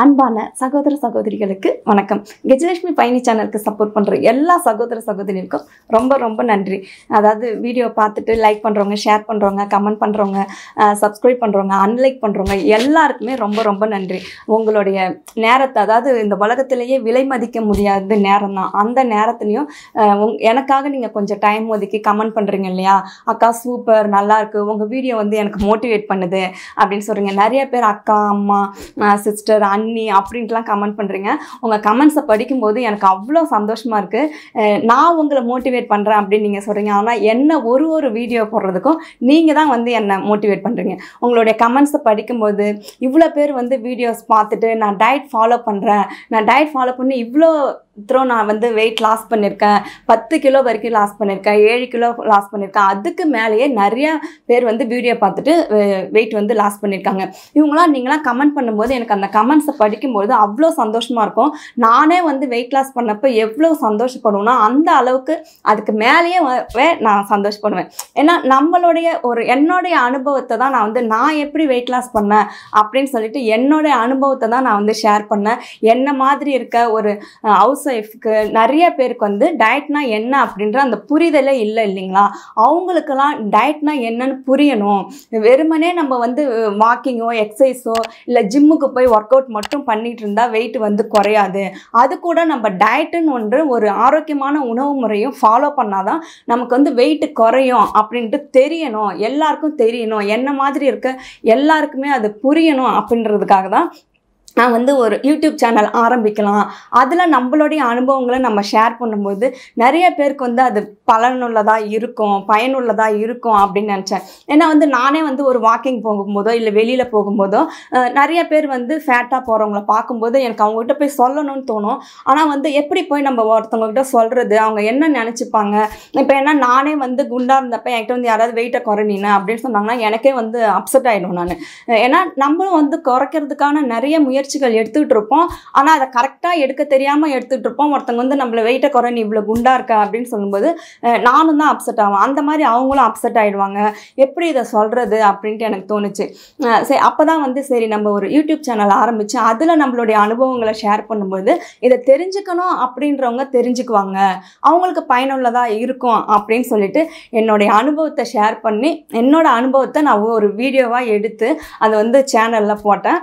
அன்பான சகோதர சகோதரிகளுக்கு வணக்கம் கஜலட்சுமி பயணி சேனலுக்கு சப்போர்ட் பண்ணுற எல்லா சகோதர சகோதரிகளுக்கும் ரொம்ப ரொம்ப நன்றி அதாவது வீடியோ பார்த்துட்டு லைக் பண்ணுறவங்க ஷேர் பண்ணுறவங்க கமெண்ட் பண்ணுறவங்க சப்ஸ்கிரைப் பண்ணுறவங்க அன்லைக் பண்ணுறவங்க எல்லாருக்குமே ரொம்ப ரொம்ப நன்றி உங்களுடைய நேரத்தை அதாவது இந்த உலகத்திலேயே விலை மதிக்க முடியாத நேரம் தான் அந்த நேரத்துலையும் அஹ், உங் எனக்காக நீங்கள் கொஞ்சம் டைம் ஒதுக்கி கமெண்ட் பண்ணுறீங்க இல்லையா அக்கா சூப்பர் நல்லா இருக்கு உங்கள் வீடியோ வந்து எனக்கு மோட்டிவேட் பண்ணுது அப்படின்னு சொல்கிறீங்க நிறைய பேர் அக்கா அம்மா சிஸ்டர் அண்ணி அப்படின்ட்டுலாம் கமெண்ட் பண்ணுறீங்க உங்கள் கமெண்ட்ஸை படிக்கும்போது எனக்கு அவ்வளோ சந்தோஷமாக இருக்குது நான் உங்களை மோட்டிவேட் பண்ணுறேன் அப்படின்னு நீங்கள் சொல்கிறீங்க ஆனால் என்ன ஒரு ஒரு வீடியோ போடுறதுக்கும் நீங்கள் தான் வந்து என்னை மோட்டிவேட் பண்ணுறீங்க உங்களுடைய கமெண்ட்ஸை படிக்கும்போது இவ்வளோ பேர் வந்து வீடியோஸ் பார்த்துட்டு நான் டயட் ஃபாலோ பண்ணுறேன் நான் டயட் ஃபாலோ பண்ணி இவ்வளோ த்ரோ நான் வந்து வெயிட் லாஸ் பண்ணியிருக்கேன் பத்து கிலோ வரைக்கும் லாஸ் பண்ணியிருக்கேன் ஏழு கிலோ லாஸ் பண்ணியிருக்கேன் அதுக்கு மேலேயே நிறைய பேர் வந்து வீடியோ பார்த்துட்டு வெயிட் வந்து லாஸ் பண்ணியிருக்காங்க இவங்களாம் நீங்களாம் கமெண்ட் பண்ணும்போது எனக்கு அந்த கமெண்ட்ஸை படிக்கும்போது அவ்வளோ சந்தோஷமாக இருக்கும் நானே வந்து வெயிட் லாஸ் பண்ணப்போ எவ்வளோ சந்தோஷப்படுவேன்னா அந்த அளவுக்கு அதுக்கு மேலேயே வ- வே- நான் சந்தோஷப்படுவேன் ஏன்னா நம்மளுடைய ஒரு என்னுடைய அனுபவத்தை தான் நான் வந்து நான் எப்படி வெயிட் லாஸ் பண்ணேன் அப்படின்னு சொல்லிட்டு என்னுடைய அனுபவத்தை தான் நான் வந்து ஷேர் பண்ணேன் என்ன மாதிரி இருக்க ஒரு ஹவுஸ் ஒய்ஃப்க்கு நிறைய பேருக்கு வந்து டயட்னா என்ன அப்படின்ற அந்த புரிதலே இல்லை இல்லைங்களா அவங்களுக்கெல்லாம் டயட்னா என்னன்னு புரியணும் வெறுமனே நம்ம வந்து வாக்கிங்கோ எக்ஸசைஸோ இல்லை ஜிம்முக்கு போய் ஒர்க் அவுட் மட்டும் பண்ணிட்டு இருந்தால் வெயிட் வந்து குறையாது அது கூட நம்ம டயட்டுன்னு ஒன்று ஒரு ஆரோக்கியமான உணவு முறையும் ஃபாலோ பண்ணாதான் நமக்கு வந்து வெயிட் குறையும் அப்படின்ட்டு தெரியணும் எல்லாருக்கும் தெரியணும் என்ன மாதிரி இருக்க எல்லாருக்குமே அது புரியணும் அப்படின்றதுக்காக தான் நான் வந்து ஒரு யூடியூப் சேனல் ஆரம்பிக்கலாம் அதில் நம்மளுடைய அனுபவங்களை நம்ம ஷேர் பண்ணும்போது நிறைய பேருக்கு வந்து அது பலனுள்ளதாக இருக்கும் பயனுள்ளதாக இருக்கும் அப்படின்னு நினச்சேன் ஏன்னா வந்து நானே வந்து ஒரு வாக்கிங் போகும்போதோ இல்லை வெளியில் போகும்போதோ அஹ், நிறைய பேர் வந்து ஃபேட்டாக போகிறவங்கள பார்க்கும்போது எனக்கு அவங்ககிட்ட போய் சொல்லணும்னு தோணும் ஆனால் வந்து எப்படி போய் நம்ம ஒருத்தவங்ககிட்ட சொல்கிறது அவங்க என்ன நினச்சிப்பாங்க இப்போ ஏன்னா நானே வந்து குண்டாக இருந்தப்ப என்கிட்ட வந்து யாராவது வெயிட்டை குறைனின அப்படின்னு சொன்னாங்கன்னா எனக்கே வந்து அப்செட் ஆகிடும் நான் ஏன்னா நம்மளும் வந்து குறைக்கிறதுக்கான நிறைய முயற்சிகள் எடுத்துக்கிட்டு இருப்போம் ஆனால் அதை கரெக்டாக எடுக்க தெரியாமல் எடுத்துகிட்டு இருப்போம் ஒருத்தவங்க வந்து நம்மளை வெயிட்டை குறை நீ இவ்வளோ குண்டா இருக்க அப்படின்னு சொல்லும்போது அஹ், நானும் தான் அப்செட் ஆகும் அந்த மாதிரி அவங்களும் அப்செட் ஆகிடுவாங்க எப்படி இதை சொல்கிறது அப்படின்ட்டு எனக்கு தோணுச்சு அஹ், சரி அப்போ தான் வந்து சரி நம்ம ஒரு யூடியூப் சேனல் ஆரம்பித்து அதில் நம்மளுடைய அனுபவங்களை ஷேர் பண்ணும்போது இதை தெரிஞ்சுக்கணும் அப்படின்றவங்க தெரிஞ்சுக்குவாங்க அவங்களுக்கு பயனுள்ளதாக இருக்கும் அப்படின்னு சொல்லிட்டு என்னுடைய அனுபவத்தை ஷேர் பண்ணி என்னோட அனுபவத்தை நான் ஒரு வீடியோவாக எடுத்து அதை வந்து சேனலில் போட்டேன்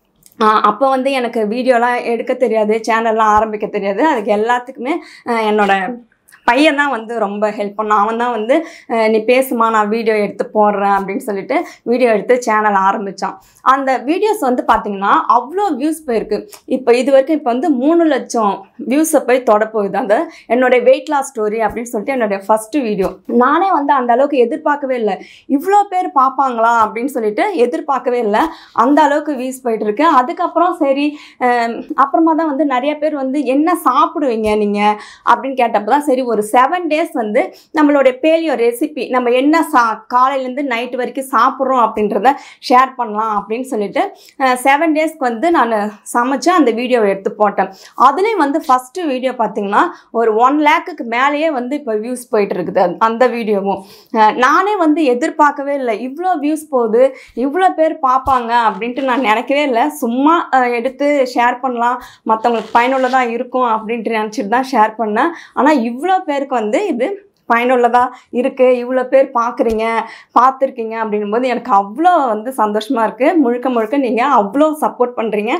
அப்போ வந்து எனக்கு வீடியோலாம் எடுக்க தெரியாது சேனல்லாம் ஆரம்பிக்க தெரியாது அதுக்கு எல்லாத்துக்குமே அஹ், என்னோட பையன் தான் வந்து ரொம்ப ஹெல்ப் பண்ணான் அவன் தான் வந்து அஹ், நீ பேசுமா நான் வீடியோ எடுத்து போடுறேன் அப்படின்னு சொல்லிட்டு வீடியோ எடுத்து சேனல் ஆரம்பித்தான் அந்த வீடியோஸ் வந்து பார்த்திங்கன்னா அவ்வளோ வியூஸ் போயிருக்கு இப்போ இது வரைக்கும் இப்போ வந்து மூணு லட்சம் வியூஸை போய் தொட போகுது அந்த என்னுடைய வெயிட் லாஸ் ஸ்டோரி அப்படின்னு சொல்லிட்டு என்னுடைய ஃபஸ்ட்டு வீடியோ நானே வந்து அந்த அளவுக்கு எதிர்பார்க்கவே இல்லை இவ்வளோ பேர் பார்ப்பாங்களா அப்படின்னு சொல்லிட்டு எதிர்பார்க்கவே இல்லை அந்த அளவுக்கு வியூஸ் போயிட்டு இருக்கு அதுக்கப்புறம் சரி அஹ், அப்புறமா தான் வந்து நிறைய பேர் வந்து என்ன சாப்பிடுவீங்க நீங்கள் அப்படின்னு கேட்டப்போ தான் சரி ஒரு செவன் டேஸ் வந்து நம்மளுடைய பேலியோ ரெசிபி நம்ம என்ன சா காலையிலேருந்து நைட்டு வரைக்கும் சாப்பிட்றோம் அப்படின்றத ஷேர் பண்ணலாம் அப்படின்னு சொல்லிட்டு செவன் டேஸ்க்கு வந்து நான் சமைச்சு அந்த வீடியோவை எடுத்து போட்டேன் அதுலேயும் வந்து ஃபஸ்ட்டு வீடியோ பார்த்தீங்கன்னா ஒரு ஒன் லேக்குக்கு மேலேயே வந்து இப்போ வியூஸ் போயிட்டு இருக்குது அந்த- அந்த வீடியோவும் அஹ் நானே வந்து எதிர்பார்க்கவே இல்லை இவ்வளோ வியூஸ் போகுது இவ்வளோ பேர் பார்ப்பாங்க அப்படின்ட்டு நான் நினைக்கவே இல்லை சும்மா அஹ், எடுத்து ஷேர் பண்ணலாம் மற்றவங்களுக்கு பயனுள்ளதாக இருக்கும் அப்படின்ட்டு நினச்சிட்டு தான் ஷேர் பண்ணேன் ஆனால் இவ்வளோ பேருக்கு வந்து இது பயனுள்ளதாக இருக்குது இவ்வளோ பேர் பார்க்குறீங்க பார்த்துருக்கீங்க அப்படின்னும்போது எனக்கு அவ்வளோ வந்து சந்தோஷமாக இருக்குது முழுக்க முழுக்க நீங்கள் அவ்வளோ சப்போர்ட் பண்ணுறீங்க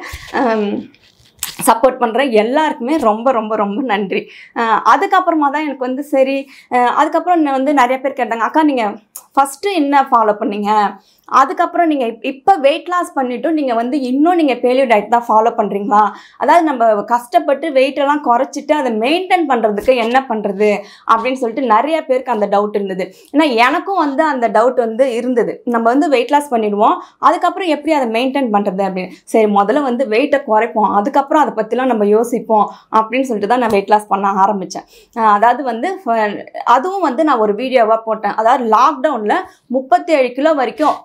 சப்போர்ட் பண்ணுற எல்லாருக்குமே ரொம்ப ரொம்ப ரொம்ப நன்றி அஹ் அதுக்கப்புறமா தான் எனக்கு வந்து சரி அஹ் அதுக்கப்புறம் இன்னும் வந்து நிறைய பேர் கேட்டாங்க அக்கா நீங்கள் ஃபஸ்ட்டு என்ன ஃபாலோ பண்ணீங்க அதுக்கப்புறம் நீங்கள் இப்போ வெயிட் லாஸ் பண்ணிட்டும் நீங்கள் வந்து இன்னும் நீங்கள் பேலியோ டயட் தான் ஃபாலோ பண்ணுறீங்களா அதாவது நம்ம கஷ்டப்பட்டு weight எல்லாம் குறைச்சிட்டு அதை மெயின்டைன் பண்ணுறதுக்கு என்ன பண்ணுறது அப்படின்னு சொல்லிட்டு நிறைய பேருக்கு அந்த டவுட் இருந்தது ஏன்னா எனக்கும் வந்து அந்த டவுட் வந்து இருந்தது நம்ம வந்து வெயிட் லாஸ் பண்ணிடுவோம் அதுக்கப்புறம் எப்படி அதை மெயின்டைன் பண்ணுறது அப்படின்னு சரி முதல்ல வந்து வெயிட்டை குறைப்போம் அதுக்கப்புறம் அதை பற்றிலாம் நம்ம யோசிப்போம் அப்படின்னு சொல்லிட்டு தான் நான் வெயிட் லாஸ் பண்ண ஆரம்பித்தேன் அதாவது வந்து ஃப- அதுவும் வந்து நான் ஒரு வீடியோவாக போட்டேன் அதாவது லாக்டவுனில் முப்பத்தி ஏழு கிலோ வரைக்கும்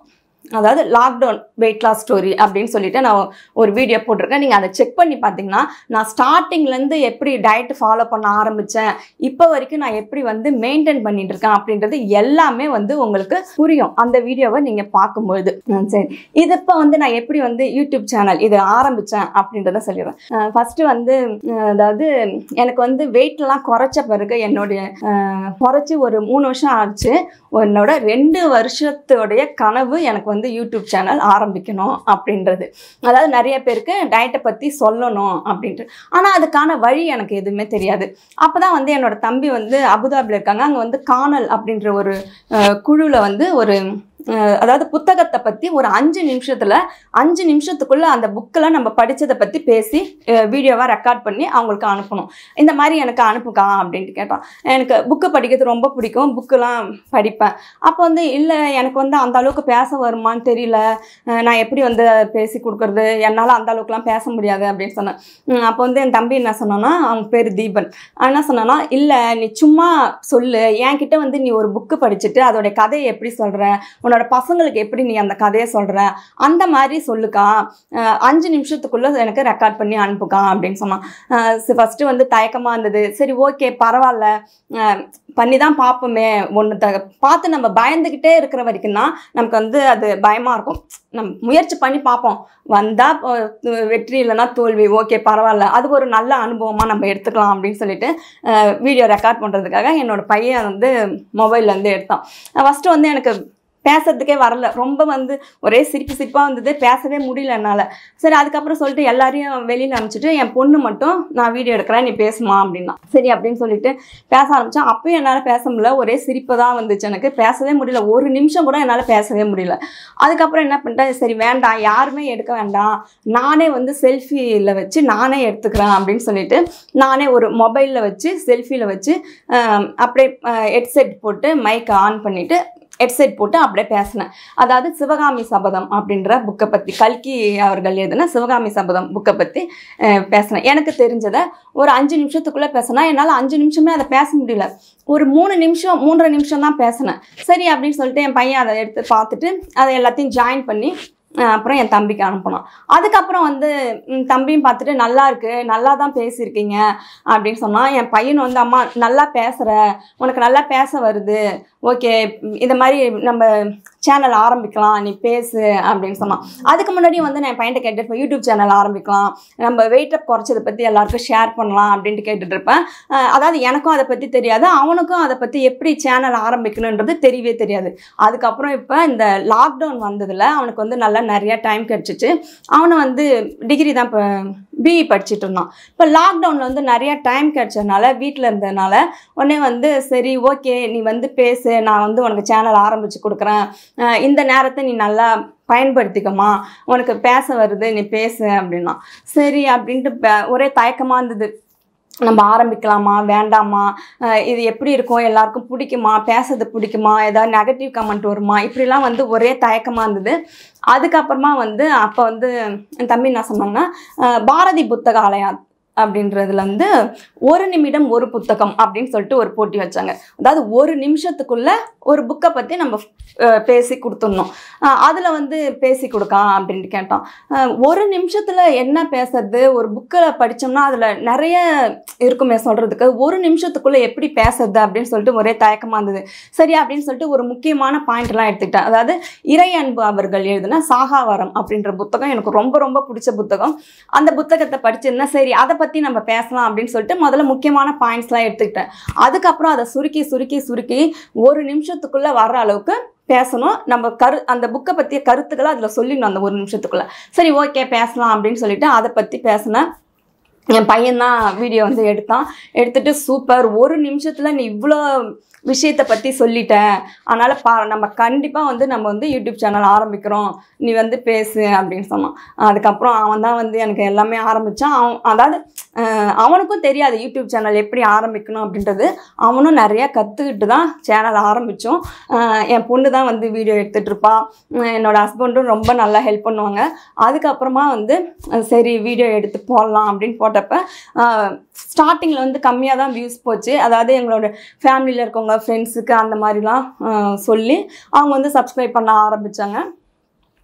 அதாவது லாக்டவுன் வெயிட் லாஸ் ஸ்டோரி அப்படின்னு சொல்லிட்டு நான் ஒரு வீடியோ போட்டிருக்கேன் நீங்கள் அதை செக் பண்ணி பார்த்தீங்கன்னா நான் ஸ்டார்டிங்லேருந்து எப்படி டயட் ஃபாலோ பண்ண ஆரம்பித்தேன் இப்போ வரைக்கும் நான் எப்படி வந்து மெயின்டைன் பண்ணிட்டு இருக்கேன் அப்படின்றது எல்லாமே வந்து உங்களுக்கு புரியும் அந்த வீடியோவை நீங்கள் பார்க்கும்பொழுது ம், சரி இது இப்போ வந்து நான் எப்படி வந்து யூடியூப் சேனல் இது ஆரம்பித்தேன் அப்படின்றத சொல்லிடுறேன் ஃபஸ்ட்டு வந்து அஹ், அதாவது எனக்கு வந்து வெயிட்லாம் குறைச்ச பிறகு என்னுடைய அஹ், குறைச்சி ஒரு மூணு வருஷம் ஆச்சு என்னோட ரெண்டு வருஷத்தோடைய கனவு எனக்கு வந்து யூடியூப் சேனல் ஆரம்பிக்கணும் அப்படின்றது அதாவது நிறைய பேருக்கு டயட்டை பற்றி சொல்லணும் அப்படின்ட்டு ஆனால் அதுக்கான வழி எனக்கு எதுவுமே தெரியாது அப்போ தான் வந்து என்னோட தம்பி வந்து அபுதாபியில் இருக்காங்க அங்கே வந்து காணல் அப்படின்ற ஒரு குழுவில் வந்து ஒரு அஹ், அதாவது புத்தகத்தை பற்றி ஒரு அஞ்சு நிமிஷத்தில் அஞ்சு நிமிஷத்துக்குள்ளே அந்த புக்கில் நம்ம படித்ததை பற்றி பேசி வீடியோவாக ரெக்கார்ட் பண்ணி அவங்களுக்கு அனுப்பணும் இந்த மாதிரி எனக்கு அனுப்புக்கா அப்படின்ட்டு கேட்டான் எனக்கு புக்கு படிக்கிறது ரொம்ப பிடிக்கும் புக்கெலாம் படிப்பேன் அப்போ வந்து இல்லை எனக்கு வந்து அந்த அளவுக்கு பேச வருமான்னு தெரியல அஹ் நான் எப்படி வந்து பேசி கொடுக்குறது என்னால் அந்த அளவுக்குலாம் பேச முடியாது அப்படின்னு சொன்னேன் உம் அப்போ வந்து என் தம்பி என்ன சொன்னான்னா அவங்க பேர் தீபன் அவன் என்ன சொன்னான்னா இல்லை நீ சும்மா சொல்லு என்கிட்ட வந்து நீ ஒரு புக்கு படிச்சுட்டு அதோடைய கதையை எப்படி சொல்கிற உன்னோட பசங்களுக்கு எப்படி நீ அந்த கதையை சொல்கிற அந்த மாதிரி சொல்லுக்கா அஹ் அஞ்சு நிமிஷத்துக்குள்ளே எனக்கு ரெக்கார்ட் பண்ணி அனுப்புக்கா அப்படின்னு சொன்னான் ஃபஸ்ட்டு வந்து தயக்கமாக இருந்தது சரி ஓகே பரவாயில்ல அஹ் பண்ணி தான் பார்ப்போமே ஒன்று த பார்த்து நம்ம பயந்துக்கிட்டே இருக்கிற வரைக்கும் தான் நமக்கு வந்து அது பயமாக இருக்கும் நம்ம முயற்சி பண்ணி பார்ப்போம் வந்தால் வெற்றி இல்லைன்னா தோல்வி ஓகே பரவாயில்ல அது ஒரு நல்ல அனுபவமாக நம்ம எடுத்துக்கலாம் அப்படின்னு சொல்லிட்டு வீடியோ ரெக்கார்ட் பண்ணுறதுக்காக என்னோட பையன் வந்து மொபைல்ல இருந்து எடுத்தான் ஃபஸ்ட்டு வந்து எனக்கு பேசுறதுக்கே வரல ரொம்ப வந்து ஒரே சிரிப்பு சிரிப்பாக வந்தது பேசவே முடியல என்னால் சரி அதுக்கப்புறம் சொல்லிட்டு எல்லாரையும் வெளியில் அனுப்பிச்சிட்டு என் பொண்ணு மட்டும் நான் வீடியோ எடுக்கிறேன் நீ பேசுமா அப்படின்னா சரி அப்படின்னு சொல்லிட்டு பேச ஆரம்பித்தேன் அப்பயும் என்னால் பேச முடியல ஒரே சிரிப்பு தான் வந்துச்சு எனக்கு பேசவே முடியல ஒரு நிமிஷம் கூட என்னால் பேசவே முடியல அதுக்கப்புறம் என்ன பண்ணிட்டேன் சரி வேண்டாம் யாருமே எடுக்க வேண்டாம் நானே வந்து செல்ஃபியில் வச்சு நானே எடுத்துக்கிறேன் அப்படின்னு சொல்லிட்டு நானே ஒரு மொபைலில் வச்சு செல்ஃபியில் வச்சு ஆம், அப்படியே ஹெட்செட் போட்டு மைக்கை ஆன் பண்ணிவிட்டு ஹெட்செட் போட்டு அப்படியே பேசினேன் அதாவது சிவகாமி சபதம் அப்படின்ற புக்கை பற்றி கல்கி அவர்கள் எழுதின சிவகாமி சபதம் புக்கை பற்றி பேசினேன் எனக்கு தெரிஞ்சதை ஒரு அஞ்சு நிமிஷத்துக்குள்ளே பேசினா என்னால் அஞ்சு நிமிஷமே அதை பேச முடியல ஒரு மூணு நிமிஷம் மூன்றரை நிமிஷம் தான் பேசினேன் சரி அப்படின்னு சொல்லிட்டு என் பையன் அதை எடுத்து பார்த்துட்டு அதை எல்லாத்தையும் ஜாயின் பண்ணி அஹ் அப்புறம் என் தம்பிக்கு அனுப்பினான் அதுக்கப்புறம் வந்து ம், தம்பியும் பார்த்துட்டு நல்லா இருக்கு நல்லா தான் பேசியிருக்கீங்க அப்படின்னு சொன்னான் என் பையன் வந்து அம்மா நல்லா பேசுகிற உனக்கு நல்லா பேச வருது ஓகே இந்த மாதிரி நம்ம சேனல் ஆரம்பிக்கலாம் நீ பேசு அப்படின்னு சொன்னான் அதுக்கு முன்னாடியும் வந்து நான் என் பையன்ட்ட கேட்டுருப்பேன் யூடியூப் சேனல் ஆரம்பிக்கலாம் நம்ம வெயிட் அப் குறைச்சதை பற்றி எல்லாருக்கும் ஷேர் பண்ணலாம் அப்படின்ட்டு கேட்டுட்டு இருப்பேன் அஹ் அதாவது எனக்கும் அதை பற்றி தெரியாது அவனுக்கும் அதை பற்றி எப்படி சேனல் ஆரம்பிக்கணுன்றது தெரியவே தெரியாது அதுக்கப்புறம் இப்போ இந்த லாக்டவுன் வந்ததில் அவனுக்கு வந்து நல்லா நிறைய டைம் கிடச்சிச்சு அவனை வந்து டிகிரி தான் இப்போ பிஇ படிச்சுட்டு இருந்தான் இப்போ லாக்டவுனில் வந்து நிறைய டைம் கிடச்சதுனால வீட்டில் இருந்ததுனால உடனே வந்து சரி ஓகே நீ வந்து பேசு நான் வந்து உனக்கு சேனல் ஆரம்பித்து கொடுக்குறேன் அஹ் இந்த நேரத்தை நீ நல்லா பயன்படுத்திக்கமா உனக்கு பேச வருது நீ பேசு அப்படின்னா சரி அப்படின்ட்டு ப- ஒரே தயக்கமாக இருந்தது நம்ம ஆரம்பிக்கலாமா வேண்டாமா அஹ் இது எப்படி இருக்கும் எல்லாருக்கும் பிடிக்குமா பேசுறது பிடிக்குமா ஏதாவது நெகட்டிவ் கமெண்ட் வருமா இப்படிலாம் வந்து ஒரே தயக்கமாக இருந்தது அதுக்கப்புறமா வந்து அப்போ வந்து என் தம்பி என்ன சொன்னாங்கன்னா அஹ் பாரதி புத்தகாலயா அப்படின்றதுல வந்து ஒரு நிமிடம் ஒரு புத்தகம் அப்படின்னு சொல்லிட்டு ஒரு போட்டி வச்சாங்க அதாவது ஒரு நிமிஷத்துக்குள்ள ஒரு புக்கை பற்றி நம்ம அஹ், பேசி கொடுத்துடணும் அதில் வந்து பேசி கொடுக்கா அப்படின்ட்டு கேட்டோம் அஹ், ஒரு நிமிஷத்தில் என்ன பேசுறது ஒரு புக்கில் படித்தோம்னா அதில் நிறைய இருக்குமே சொல்கிறதுக்கு ஒரு நிமிஷத்துக்குள்ளே எப்படி பேசுறது அப்படின்னு சொல்லிட்டு ஒரே தயக்கமாக இருந்தது சரி அப்படின்னு சொல்லிட்டு ஒரு முக்கியமான பாயிண்ட்லாம் எடுத்துக்கிட்டேன் அதாவது இறை அன்பு அவர்கள் எழுதின சாகாவரம் அப்படின்ற புத்தகம் எனக்கு ரொம்ப ரொம்ப பிடிச்ச புத்தகம் அந்த புத்தகத்தை படிச்சிருந்தேன் சரி அதை பற்றி நம்ம பேசலாம் அப்படின்னு சொல்லிட்டு முதல்ல முக்கியமான பாயிண்ட்ஸ்லாம் எடுத்துக்கிட்டேன் அதுக்கப்புறம் அதை சுருக்கி சுருக்கி சுருக்கி ஒரு நிமிஷத்துக்குள்ளே வர்ற அளவுக்கு பேசணும் நம்ம கரு அந்த புக்கை பற்றிய கருத்துக்களை அதில் சொல்லிடணும் அந்த ஒரு நிமிஷத்துக்குள்ளே சரி ஓகே பேசலாம் அப்படின்னு சொல்லிட்டு அதை பற்றி பேசினேன் என் பையன் தான் வீடியோ வந்து எடுத்தான் எடுத்துட்டு சூப்பர் ஒரு நிமிஷத்தில் நீ இவ்வளோ விஷயத்தை பற்றி சொல்லிட்ட அதனால் பா நம்ம கண்டிப்பாக வந்து நம்ம வந்து யூடியூப் சேனல் ஆரம்பிக்கிறோம் நீ வந்து பேசு அப்படின்னு சொன்னான் அதுக்கப்புறம் அவன் தான் வந்து எனக்கு எல்லாமே ஆரம்பித்தான் அவன் அதாவது அஹ், அவனுக்கும் தெரியாது யூடியூப் சேனல் எப்படி ஆரம்பிக்கணும் அப்படின்றது அவனும் நிறையா கற்றுக்கிட்டு தான் சேனல் ஆரம்பித்தோம் என் பொண்ணு தான் வந்து வீடியோ எடுத்துகிட்டு இருப்பா உம், என்னோட ஹஸ்பண்டும் ரொம்ப நல்லா ஹெல்ப் பண்ணுவாங்க அதுக்கப்புறமா வந்து அஹ், சரி வீடியோ எடுத்து போடலாம் அப்படின்னு போட்டப்ப ஸ்டார்டிங்கில் வந்து கம்மியாக தான் வியூஸ் போச்சு அதாவது எங்களோட ஃபேமிலியில் இருக்கவங்க ஃப்ரெண்ட்ஸுக்கு அந்த மாதிரிலாம் அஹ், சொல்லி அவங்க வந்து சப்ஸ்கிரைப் பண்ண ஆரம்பித்தாங்க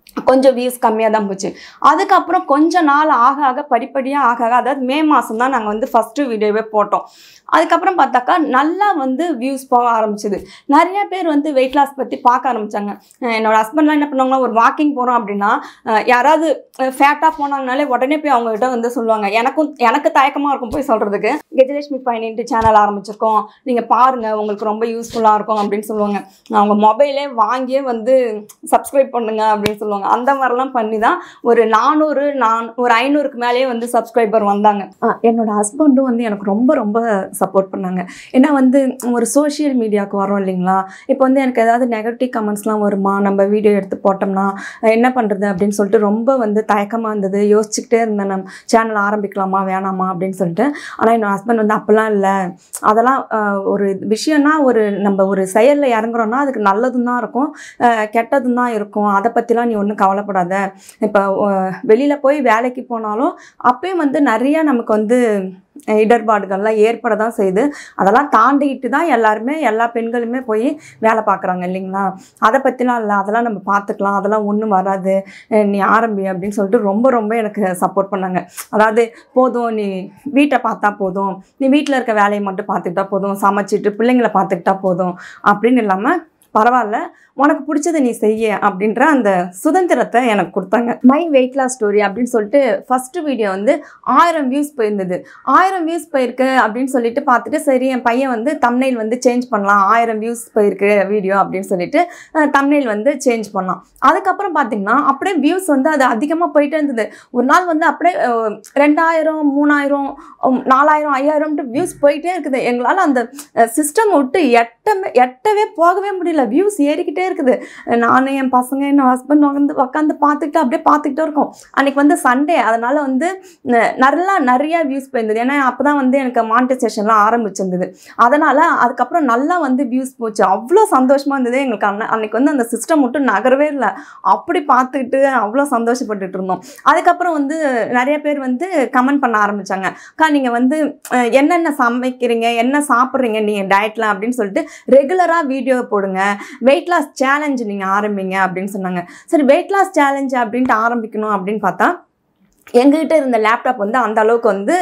கொஞ்சம் வியூஸ் கம்மியாக தான் போச்சு அதுக்கப்புறம் கொஞ்ச நாள் ஆக ஆக படிப்படியாக ஆக ஆக அதாவது மே மாதம் தான் நாங்கள் வந்து ஃபஸ்ட்டு வீடியோவே போட்டோம் அதுக்கப்புறம் பார்த்தாக்கா நல்லா வந்து வியூஸ் போக ஆரம்பிச்சது நிறைய பேர் வந்து வெயிட் லாஸ் பற்றி பார்க்க ஆரம்பித்தாங்க என்னோட ஹஸ்பண்ட்லாம் என்ன பண்ணுவாங்கன்னா ஒரு வாக்கிங் போகிறோம் அப்படின்னா அஹ் யாராவது ஃபேட்டாக போனாங்கனாலே உடனே போய் அவங்ககிட்ட வந்து சொல்லுவாங்க எனக்கும் எனக்கு தயக்கமாக இருக்கும் போய் சொல்கிறதுக்கு கெஜலட்சுமி பயணின்ட்டு சேனல் ஆரம்பிச்சிருக்கோம் நீங்கள் பாருங்கள் உங்களுக்கு ரொம்ப யூஸ்ஃபுல்லாக இருக்கும் அப்படின்னு சொல்லுவாங்க அவங்க மொபைலே வாங்கியே வந்து சப்ஸ்கிரைப் பண்ணுங்க அப்படின்னு சொல்லுவாங்க அந்த மாதிரிலாம் பண்ணி தான் ஒரு நானூறு நான் ஒரு ஐநூறுக்கு மேலேயே வந்து சப்ஸ்கிரைபர் வந்தாங்க அஹ் என்னோட ஹஸ்பண்டும் வந்து எனக்கு ரொம்ப ரொம்ப சப்போர்ட் பண்ணாங்க ஏன்னா வந்து ஒரு சோஷியல் மீடியாவுக்கு வரோம் இல்லைங்களா இப்போ வந்து எனக்கு ஏதாவது நெகட்டிவ் கமெண்ட்ஸ்லாம் வருமா நம்ம வீடியோ எடுத்து போட்டோம்னா அஹ் என்ன பண்ணுறது அப்படின்னு சொல்லிட்டு ரொம்ப வந்து தயக்கமாக இருந்தது யோசிச்சுக்கிட்டே இருந்தேன் நம்ம சேனல் ஆரம்பிக்கலாமா வேணாமா அப்படின்னு சொல்லிட்டு ஆனால் என்னோட ஹஸ்பண்ட் வந்து அப்போல்லாம் இல்லை அதெல்லாம் அஹ், ஒரு விஷயம்னா ஒரு நம்ம ஒரு செயலில் இறங்குறோன்னா அதுக்கு நல்லதும் தான் இருக்கும் அஹ், கெட்டதும் தான் இருக்கும் அதை பற்றிலாம் நீ ஒன்றும் கவலைப்படாத இப்போ வெளியில் போய் வேலைக்கு போனாலும் அப்பயும் வந்து நிறைய நமக்கு வந்து அஹ், இடர்பாடுகள்லாம் ஏற்பட தான் செய்யுது அதெல்லாம் தாண்டிக்கிட்டு தான் எல்லாருமே எல்லா பெண்களுமே போய் வேலை பார்க்குறாங்க இல்லைங்களா அதை பற்றிலாம் இல்லை அதெல்லாம் நம்ம பார்த்துக்கலாம் அதெல்லாம் ஒன்றும் வராது அஹ், நீ ஆரம்பி அப்படின்னு சொல்லிட்டு ரொம்ப ரொம்ப எனக்கு சப்போர்ட் பண்ணாங்க அதாவது போதும் நீ வீட்டை பார்த்தா போதும் நீ வீட்டில் இருக்க வேலையை மட்டும் பார்த்துக்கிட்டா போதும் சமைச்சிட்டு பிள்ளைங்கள பார்த்துக்கிட்டா போதும் அப்படின்னு இல்லாமல் பரவாயில்ல உனக்கு பிடிச்சதை நீ செய்ய அப்படின்ற அந்த சுதந்திரத்தை எனக்கு கொடுத்தாங்க மை வெயிட் லாஸ் ஸ்டோரி அப்படின்னு சொல்லிட்டு ஃபஸ்ட்டு வீடியோ வந்து ஆயிரம் வியூஸ் போயிருந்தது ஆயிரம் வியூஸ் போயிருக்கு அப்படின்னு சொல்லிட்டு பார்த்துட்டு சரி என் பையன் வந்து தம்னைல் வந்து சேஞ்ச் பண்ணலாம் ஆயிரம் வியூஸ் போயிருக்கு வீடியோ அப்படின்னு சொல்லிட்டு தம்னைல் வந்து சேஞ்ச் பண்ணலாம் அதுக்கப்புறம் பார்த்தீங்கன்னா அப்படியே வியூஸ் வந்து அது அதிகமாக போயிட்டே இருந்தது ஒரு நாள் வந்து அப்படியே அஹ், ரெண்டாயிரம் மூணாயிரம் உம், நாலாயிரம் ஐயாயிரம்ட்டு வியூஸ் போயிட்டே இருக்குது எங்களால் அந்த சிஸ்டம் விட்டு எட்டமே எட்டவே போகவே முடியல வியூஸ் ஏறிக்கிட்டே இருக்குது நான் என் பசங்க என் ஹஸ்பண்ட் வந்து உட்காந்து பார்த்துக்கிட்டு அப்படியே பார்த்துக்கிட்டே இருக்கோம் அன்னைக்கு வந்து சண்டே அதனால வந்து ந- நல்லா நிறைய வியூஸ் போயிருந்தது ஏன்னா அப்போ தான் வந்து எனக்கு மானிட்டைசேஷன்லாம் ஆரம்பிச்சிருந்தது அதனால் அதுக்கப்புறம் நல்லா வந்து வியூஸ் போச்சு அவ்வளோ சந்தோஷமாக இருந்தது எங்களுக்கு அன்ன அன்னைக்கு வந்து அந்த சிஸ்டம் மட்டும் நகரவே இல்லை அப்படி பார்த்துக்கிட்டு அவ்வளோ சந்தோஷப்பட்டுட்டு இருந்தோம் அதுக்கப்புறம் வந்து நிறைய பேர் வந்து கமெண்ட் பண்ண ஆரம்பிச்சாங்க அக்கா நீங்கள் வந்து அஹ், என்னென்ன சமைக்கிறீங்க என்ன சாப்பிட்றீங்க நீங்கள் டயட்டில் அப்படின்னு சொல்லிட்டு ரெகுலராக வீடியோ போடுங்க வெயிட் லாஸ் சேலஞ்ச் நீங்கள் ஆரம்பிங்க அப்படின்னு சொன்னாங்க சரி வெயிட் லாஸ் சேலஞ்ச் அப்படின்ட்டு ஆரம்பிக்கணும் அப்படின்னு பார்த்தா எங்ககிட்ட இருந்த லேப்டாப் வந்து அந்த அளவுக்கு வந்து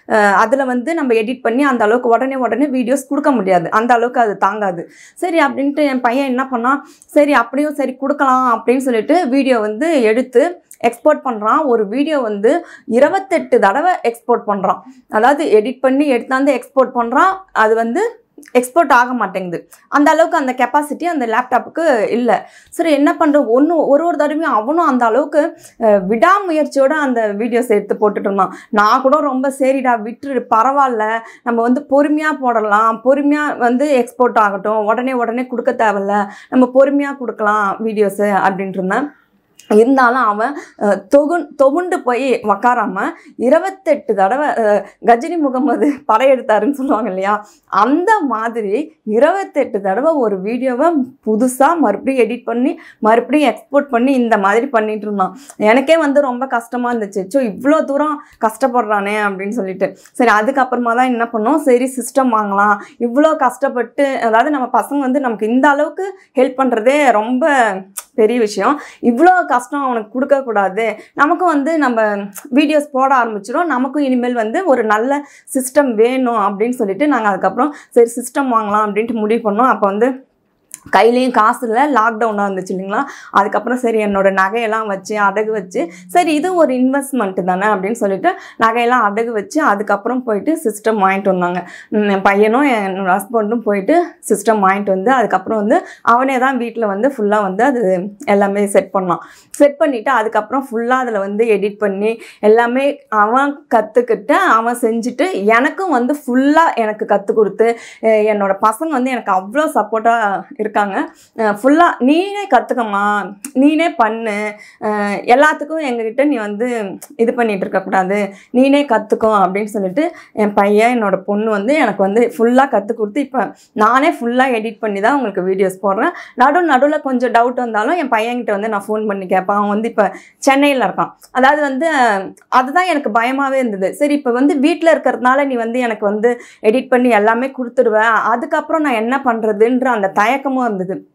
அதில் வந்து நம்ம எடிட் பண்ணி அந்த அளவுக்கு உடனே உடனே வீடியோஸ் கொடுக்க முடியாது அந்த அளவுக்கு அது தாங்காது சரி அப்படின்ட்டு என் பையன் என்ன பண்ணான் சரி அப்படியும் சரி கொடுக்கலாம் அப்படின்னு சொல்லிட்டு வீடியோ வந்து எடுத்து எக்ஸ்போர்ட் பண்ணுறான் ஒரு வீடியோ வந்து இருபத்தெட்டு தடவை எக்ஸ்போர்ட் பண்ணுறான் அதாவது எடிட் பண்ணி எடுத்தாந்து எக்ஸ்போர்ட் பண்ணுறான் அது வந்து எக்ஸ்போர்ட் ஆக மாட்டேங்குது அந்த அளவுக்கு அந்த கெப்பாசிட்டி அந்த லேப்டாப்புக்கு இல்லை சரி என்ன பண்ணுறோம் ஒன்று ஒரு ஒரு தடவையும் அவனும் அந்த அளவுக்கு அஹ், விடாமுயற்சியோட அந்த வீடியோஸ் எடுத்து போட்டுட்டு இருந்தான் நான் கூட ரொம்ப சரிடா விட்டுரு பரவாயில்ல நம்ம வந்து பொறுமையாக போடலாம் பொறுமையாக வந்து எக்ஸ்போர்ட் ஆகட்டும் உடனே உடனே கொடுக்க தேவையில்ல நம்ம பொறுமையாக கொடுக்கலாம் வீடியோஸு அப்படின்ட்டு இருந்தேன் இருந்தாலும் அவன் அஹ், தொகுன் தொகுண்டு போய் உக்காராம இருபத்தெட்டு தடவை அஹ், கஜினி முகமது படையெடுத்தாருன்னு சொல்லுவாங்க இல்லையா அந்த மாதிரி இருபத்தெட்டு தடவை ஒரு வீடியோவை புதுசாக மறுபடியும் எடிட் பண்ணி மறுபடியும் எக்ஸ்போர்ட் பண்ணி இந்த மாதிரி பண்ணிட்டு இருந்தான் எனக்கே வந்து ரொம்ப கஷ்டமாக இருந்துச்சு ஸோ இவ்வளோ தூரம் கஷ்டப்படுறானே அப்படின்னு சொல்லிட்டு சரி அதுக்கப்புறமா தான் என்ன பண்ணோம் சரி சிஸ்டம் வாங்கலாம் இவ்வளோ கஷ்டப்பட்டு அதாவது நம்ம பசங்க வந்து நமக்கு இந்த அளவுக்கு ஹெல்ப் பண்ணுறதே ரொம்ப பெரிய விஷயம் இவ்வளோ கஷ்டம் அவனுக்கு கொடுக்கக்கூடாது நமக்கும் வந்து நம்ம வீடியோஸ் போட ஆரம்பிச்சிடும் நமக்கும் இனிமேல் வந்து ஒரு நல்ல சிஸ்டம் வேணும் அப்படின்னு சொல்லிட்டு நாங்கள் அதுக்கப்புறம் சரி சிஸ்டம் வாங்கலாம் அப்படின்ட்டு முடிவு பண்ணோம் அப்போ வந்து கையிலையும் காசு இல்லை லாக்டவுனாக இருந்துச்சு இல்லைங்களா அதுக்கப்புறம் சரி என்னோட நகையெல்லாம் வச்சு அடகு வச்சு சரி இது ஒரு இன்வெஸ்ட்மெண்ட் தானே அப்படின்னு சொல்லிட்டு நகையெல்லாம் அடகு வச்சு அதுக்கப்புறம் போயிட்டு சிஸ்டம் வாங்கிட்டு வந்தாங்க உம் என் பையனும் என்னோட ஹஸ்பண்டும் போயிட்டு சிஸ்டம் வாங்கிட்டு வந்து அதுக்கப்புறம் வந்து அவனே தான் வீட்டில் வந்து ஃபுல்லாக வந்து அது எல்லாமே செட் பண்ணான் செட் பண்ணிவிட்டு அதுக்கப்புறம் ஃபுல்லாக அதில் வந்து எடிட் பண்ணி எல்லாமே அவன் கற்றுக்கிட்டு அவன் செஞ்சுட்டு எனக்கும் வந்து ஃபுல்லாக எனக்கு கற்றுக் கொடுத்து அஹ் என்னோட பசங்க வந்து எனக்கு அவ்வளோ சப்போர்ட்டாக இருக்காங்க ஃபுல்லாக நீனே கற்றுக்கம்மா நீனே பண்ணு அஹ் எல்லாத்துக்கும் எங்ககிட்ட நீ வந்து இது பண்ணிட்டு இருக்கக்கூடாது நீனே கற்றுக்கோ அப்படின்னு சொல்லிட்டு என் பையன் என்னோட பொண்ணு வந்து எனக்கு வந்து ஃபுல்லாக கற்றுக் கொடுத்து இப்போ நானே ஃபுல்லாக எடிட் பண்ணி தான் உங்களுக்கு வீடியோஸ் போடுறேன் நடு நடுவில் கொஞ்சம் டவுட் வந்தாலும் என் பையன்கிட்ட வந்து நான் ஃபோன் பண்ணி கேட்பேன் அவன் வந்து இப்போ சென்னையில் இருக்கான் அதாவது வந்து அஹ், அதுதான் எனக்கு பயமாகவே இருந்தது சரி இப்போ வந்து வீட்டில் இருக்கிறதுனால நீ வந்து எனக்கு வந்து எடிட் பண்ணி எல்லாமே கொடுத்துடுவேன் அதுக்கப்புறம் நான் என்ன பண்ணுறதுன்ற அந்த தயக்கமும் இருந்தது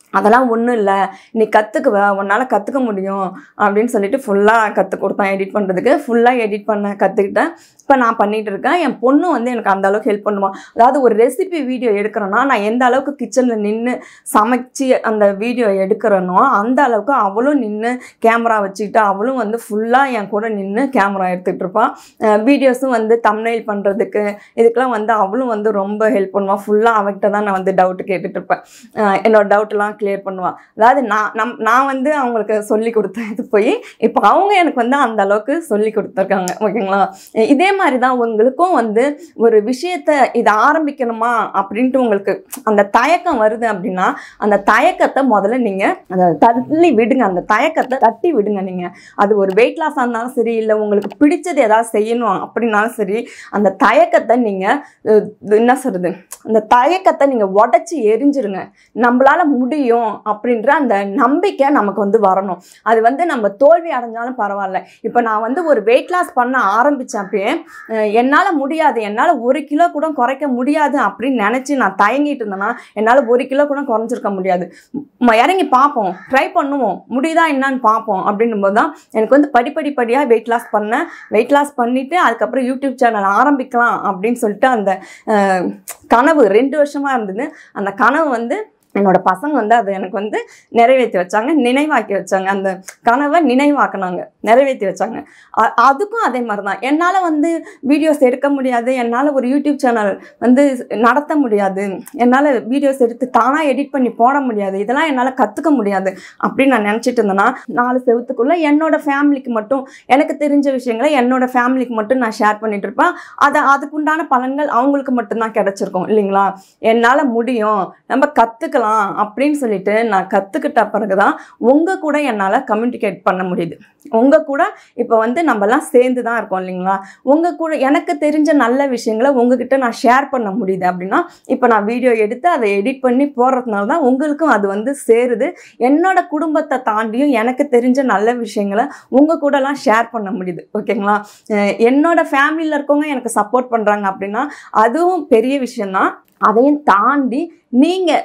அதெல்லாம் ஒன்றும் இல்லை நீ கற்றுக்குவ உன்னால் கற்றுக்க முடியும் அப்படின்னு சொல்லிட்டு ஃபுல்லாக கற்றுக் கொடுத்தான் எடிட் பண்ணுறதுக்கு ஃபுல்லாக எடிட் பண்ண கற்றுக்கிட்டேன் இப்போ நான் பண்ணிகிட்டு இருக்கேன் என் பொண்ணு வந்து எனக்கு அந்த அளவுக்கு ஹெல்ப் பண்ணுவான் அதாவது ஒரு ரெசிபி வீடியோ எடுக்கிறேன்னா நான் எந்த அளவுக்கு கிச்சனில் நின்று சமைச்சு அந்த வீடியோ எடுக்கிறேனோ அந்த அளவுக்கு அவளும் நின்று கேமரா வச்சுக்கிட்டு அவளும் வந்து ஃபுல்லாக என் கூட நின்று கேமரா எடுத்துகிட்டு இருப்பான் வீடியோஸும் வந்து தம்னைல் பண்ணுறதுக்கு இதுக்கெல்லாம் வந்து அவளும் வந்து ரொம்ப ஹெல்ப் பண்ணுவான் ஃபுல்லாக அவகிட்ட தான் நான் வந்து டவுட் கேட்டுட்டு இருப்பேன் அஹ் என்னோட டவுட்லாம் கிளியர் பண்ணுவான் அதாவது நான் நம் நான் வந்து அவங்களுக்கு சொல்லி கொடுத்த இது போய் இப்போ அவங்க எனக்கு வந்து அந்த அளவுக்கு சொல்லி கொடுத்துருக்காங்க ஓகேங்களா இதே மாதிரி தான் உங்களுக்கும் வந்து ஒரு விஷயத்த இதை ஆரம்பிக்கணுமா அப்படின்ட்டு உங்களுக்கு அந்த தயக்கம் வருது அப்படின்னா அந்த தயக்கத்தை முதல்ல நீங்கள் அதை தள்ளி விடுங்க அந்த தயக்கத்தை தட்டி விடுங்க நீங்கள் அது ஒரு வெயிட் லாஸாக இருந்தாலும் சரி இல்லை உங்களுக்கு பிடிச்சது ஏதாவது செய்யணும் அப்படின்னாலும் சரி அந்த தயக்கத்தை நீங்கள் என்ன சொல்கிறது அந்த தயக்கத்தை நீங்கள் உடச்சி எரிஞ்சிருங்க நம்மளால முடியும் அப்படின்ற அந்த நம்பிக்கை நமக்கு வந்து வரணும் அது வந்து நம்ம தோல்வி அடைஞ்சாலும் பரவாயில்ல இப்போ நான் வந்து ஒரு வெயிட் லாஸ் பண்ண ஆரம்பிச்சப்பயே அஹ் என்னால் முடியாது என்னால் ஒரு கிலோ கூட குறைக்க முடியாது அப்படின்னு நினச்சி நான் தயங்கிட்டு இருந்தேன்னா என்னால் ஒரு கிலோ கூட குறைஞ்சிருக்க முடியாது ம- இறங்கி பார்ப்போம் ட்ரை பண்ணுவோம் முடியுதா என்னன்னு பார்ப்போம் அப்படின்னும் போது தான் எனக்கு வந்து படிப்படி படியாக வெயிட் லாஸ் பண்ணேன் வெயிட் லாஸ் பண்ணிவிட்டு அதுக்கப்புறம் யூடியூப் சேனல் ஆரம்பிக்கலாம் அப்படின்னு சொல்லிட்டு அந்த அஹ், கனவு ரெண்டு வருஷமாக இருந்தது அந்த கனவு வந்து என்னோட பசங்க வந்து அதை எனக்கு வந்து நிறைவேற்றி வச்சாங்க நினைவாக்கி வச்சாங்க அந்த கனவை நினைவாக்குனாங்க நிறைவேற்றி வச்சாங்க அ- அதுக்கும் அதே மாதிரி தான் என்னால் வந்து வீடியோஸ் எடுக்க முடியாது என்னால் ஒரு யூடியூப் சேனல் வந்து நடத்த முடியாது என்னால் வீடியோஸ் எடுத்து தானாக எடிட் பண்ணி போட முடியாது இதெல்லாம் என்னால் கற்றுக்க முடியாது அப்படின்னு நான் நினச்சிட்டு இருந்தேன்னா நாலு செவத்துக்குள்ளே என்னோட ஃபேமிலிக்கு மட்டும் எனக்கு தெரிஞ்ச விஷயங்களை என்னோட ஃபேமிலிக்கு மட்டும் நான் ஷேர் பண்ணிட்டு இருப்பேன் அதை அதுக்குண்டான பலன்கள் அவங்களுக்கு மட்டும்தான் கிடைச்சிருக்கும் இல்லைங்களா என்னால் முடியும் நம்ம கற்றுக்கலாம் அப்படின்னு சொல்லிட்டு நான் கற்றுக்கிட்ட பிறகு தான் உங்கள் கூட என்னால் கம்யூனிகேட் பண்ண முடியுது உங்கள் கூட இப்போ வந்து நம்மலாம் சேர்ந்து தான் இருக்கோம் இல்லைங்களா உங்கள் கூட எனக்கு தெரிஞ்ச நல்ல விஷயங்களை உங்ககிட்ட நான் ஷேர் பண்ண முடியுது அப்படின்னா இப்போ நான் வீடியோ எடுத்து அதை எடிட் பண்ணி போடுறதுனால தான் உங்களுக்கும் அது வந்து சேருது என்னோட குடும்பத்தை தாண்டியும் எனக்கு தெரிஞ்ச நல்ல விஷயங்களை உங்கள் கூடலாம் ஷேர் பண்ண முடியுது ஓகேங்களா அஹ் என்னோட ஃபேமிலியில் இருக்கவங்க எனக்கு சப்போர்ட் பண்ணுறாங்க அப்படின்னா அதுவும் பெரிய விஷயம்தான் அதையும் தாண்டி நீங்கள்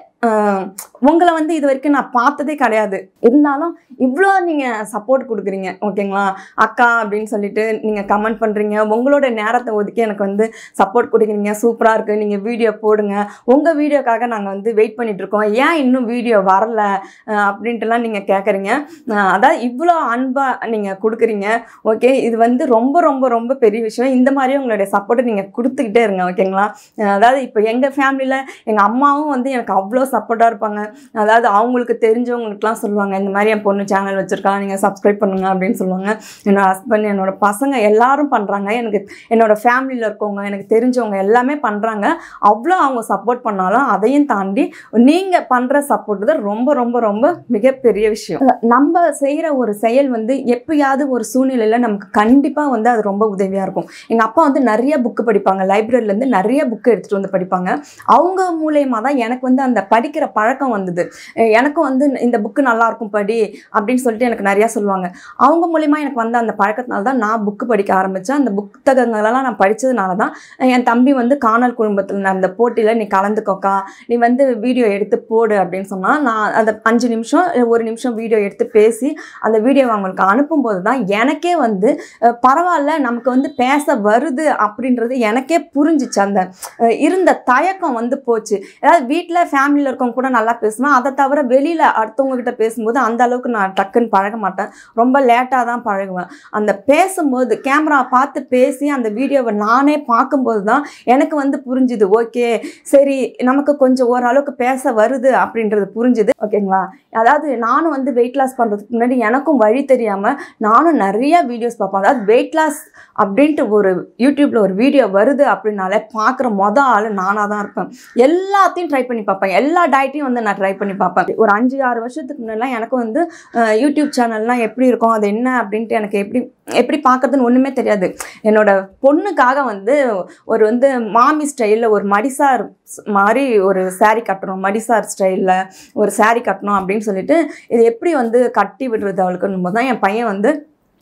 உங்களை வந்து இது வரைக்கும் நான் பார்த்ததே கிடையாது இருந்தாலும் இவ்வளோ நீங்கள் சப்போர்ட் கொடுக்குறீங்க ஓகேங்களா அக்கா அப்படின்னு சொல்லிட்டு நீங்கள் கமெண்ட் பண்ணுறீங்க உங்களோட நேரத்தை ஒதுக்கி எனக்கு வந்து சப்போர்ட் கொடுக்குறீங்க சூப்பராக இருக்குது நீங்கள் வீடியோ போடுங்க உங்கள் வீடியோக்காக நாங்கள் வந்து வெயிட் பண்ணிட்டு இருக்கோம் ஏன் இன்னும் வீடியோ வரல அஹ் அப்படின்ட்டுலாம் நீங்கள் கேட்குறீங்க அதாவது இவ்வளோ அன்பாக நீங்கள் கொடுக்குறீங்க ஓகே இது வந்து ரொம்ப ரொம்ப ரொம்ப பெரிய விஷயம் இந்த மாதிரி உங்களுடைய சப்போர்ட்டை நீங்கள் கொடுத்துக்கிட்டே இருங்க ஓகேங்களா அஹ் அதாவது இப்போ எங்கள் ஃபேமிலியில் எங்கள் அம்மாவும் வந்து எனக்கு அவ்வளோ சப்போர்ட்டாக இருப்பாங்க அதாவது அவங்களுக்கு தெரிஞ்சவங்களுக்குலாம் சொல்லுவாங்க இந்த மாதிரி என் பொண்ணு சேனல் வச்சுருக்கா நீங்கள் சப்ஸ்கிரைப் பண்ணுங்க அப்படின்னு சொல்லுவாங்க என்னோட ஹஸ்பண்ட் என்னோட பசங்க எல்லாரும் பண்ணுறாங்க எனக்கு என்னோட ஃபேமிலியில் இருக்கவங்க எனக்கு தெரிஞ்சவங்க எல்லாமே பண்ணுறாங்க அவ்வளோ அவங்க சப்போர்ட் பண்ணாலும் அதையும் தாண்டி நீங்கள் பண்ணுற சப்போர்ட் தான் ரொம்ப ரொம்ப ரொம்ப மிகப்பெரிய விஷயம் நம்ம செய்கிற ஒரு செயல் வந்து எப்பயாவது ஒரு சூழ்நிலையில் நமக்கு கண்டிப்பாக வந்து அது ரொம்ப உதவியாக இருக்கும் எங்கள் அப்பா வந்து நிறைய புக்கு படிப்பாங்க லைப்ரரியிலேருந்து நிறைய புக்கு எடுத்துகிட்டு வந்து படிப்பாங்க அவங்க மூலயமா தான் எனக்கு வந்து அந்த படிக்கிற பழக்கம் வந்தது அஹ் எனக்கும் வந்து இந்த புக்கு நல்லா இருக்கும் படி அப்படின்னு சொல்லிட்டு எனக்கு நிறையா சொல்லுவாங்க அவங்க மூலயமா எனக்கு வந்த அந்த பழக்கத்தினால தான் நான் புக்கு படிக்க ஆரம்பித்தேன் அந்த புத்தகங்களெல்லாம் நான் படித்ததுனால தான் என் தம்பி வந்து காணல் குடும்பத்தில் நடந்த போட்டியில் நீ கலந்துக்கோக்கா நீ வந்து வீடியோ எடுத்து போடு அப்படின்னு சொன்னால் நான் அந்த அஞ்சு நிமிஷம் இல்ல ஒரு நிமிஷம் வீடியோ எடுத்து பேசி அந்த வீடியோவை அவங்களுக்கு அனுப்பும்போது தான் எனக்கே வந்து அஹ், பரவாயில்ல நமக்கு வந்து பேச வருது அப்படின்றது எனக்கே புரிஞ்சிச்சு அந்த அஹ், இருந்த தயக்கம் வந்து போச்சு ஏதாவது வீட்டில் ஃபேமிலியில் இருக்கவங்க கூட நல்லா பேசுவேன் அதை தவிர வெளியில் அடுத்தவங்க கிட்ட பேசும்போது அந்த அளவுக்கு நான் டக்குன்னு பழக மாட்டேன் ரொம்ப லேட்டாக தான் பழகுவேன் அந்த பேசும்போது கேமரா பார்த்து பேசி அந்த வீடியோவை நானே பார்க்கும்போது தான் எனக்கு வந்து புரிஞ்சுது ஓகே சரி நமக்கு கொஞ்சம் ஓரளவுக்கு பேச வருது அப்படின்றது புரிஞ்சுது ஓகேங்களா அதாவது நானும் வந்து வெயிட் லாஸ் பண்ணுறதுக்கு முன்னாடி எனக்கும் வழி தெரியாமல் நானும் நிறைய வீடியோஸ் பார்ப்பேன் அதாவது வெயிட் லாஸ் அப்படின்ட்டு ஒரு யூடியூப்பில் ஒரு வீடியோ வருது அப்படின்னாலே பார்க்குற மொதல் ஆள் நானாக தான் இருப்பேன் எல்லாத்தையும் ட்ரை பண்ணி பார்ப்பேன் எல்லா டயட்டையும் வந்து நான் ட்ரை பண்ணி பார்ப்பேன் ஒரு அஞ்சு ஆறு வருஷத்துக்கு முன்னாடிலாம் எனக்கு வந்து அஹ், யூடியூப் சேனல்லாம் எப்படி இருக்கும் அது என்ன அப்படின்ட்டு எனக்கு எப்படி எப்படி பார்க்கறதுன்னு ஒன்றுமே தெரியாது என்னோட பொண்ணுக்காக வந்து ஒரு வந்து மாமி ஸ்டைலில் ஒரு மடிசார் மாதிரி ஒரு saree கட்டணும் மடிசார் ஸ்டைலில் ஒரு saree கட்டணும் அப்படின்னு சொல்லிட்டு இது எப்படி வந்து கட்டி விடுறது அவளுக்குன்னு போது தான் என் பையன் வந்து